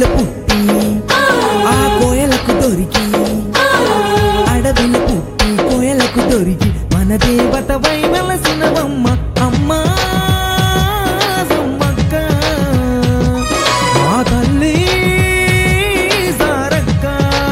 అడవిలో పుట్టి ఆ కోయలకు దొరికి అడవిలో పుట్టి కోయలకు దొరికి మన దేవతవై వెలసినవమ్మ అమ్మా సమ్మక్క మా తల్లి సారక్క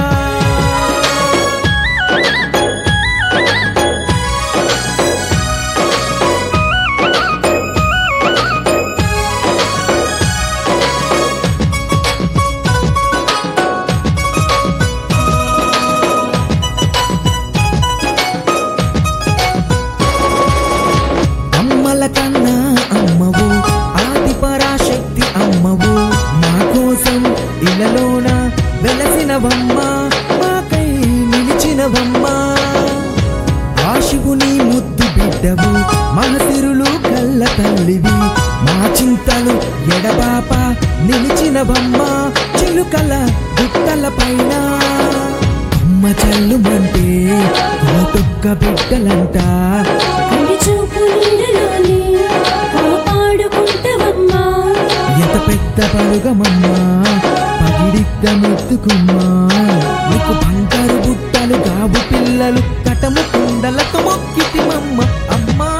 అమ్మల కన్నా అమ్మవు ఆది పరాశక్తి అమ్మవు మా కోసం ఇలలోన వెలసినవమ్మ మాకై నిలిచినవమ్మ ఆ శివుని ముద్దు బిడ్డవు మహసిరులు కళ్ళ తల్లివి మా చింతలు ఎడబాప నిలిచినవమ్మ చిలుకల గుట్టల పైన అమ్మ చల్లుమంటే కోటొక్క బిడ్డలంట కంటి చూపు నీడలోనే కాపాడుకుంటవమ్మా ఎంత పెద్ద పరుగమమ్మా పగిడిద్ద ముత్తుకుమ్మా నీకు బంగారు బుట్టలు గాబు పిల్లలు కటము కుండలతో మొక్కితిమమ్మ అమ్మా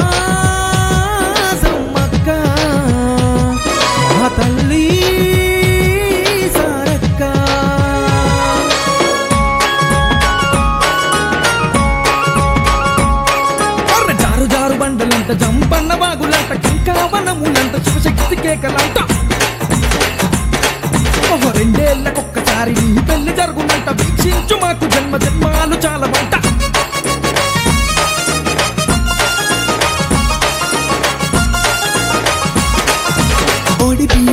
సమ్మక్క మా తల్లి సారక్క కొర్ర జారు జారు బండలంట జంపన్న బాగులంట కింకా వనములంట శివశక్తి కేకలంట ఓహో రెండేళ్లకొక్కసారి నీ పెళ్లి జరుగునంట వీక్షించు మాకు జన్మ జన్మాలు చాలా వంట ఓడి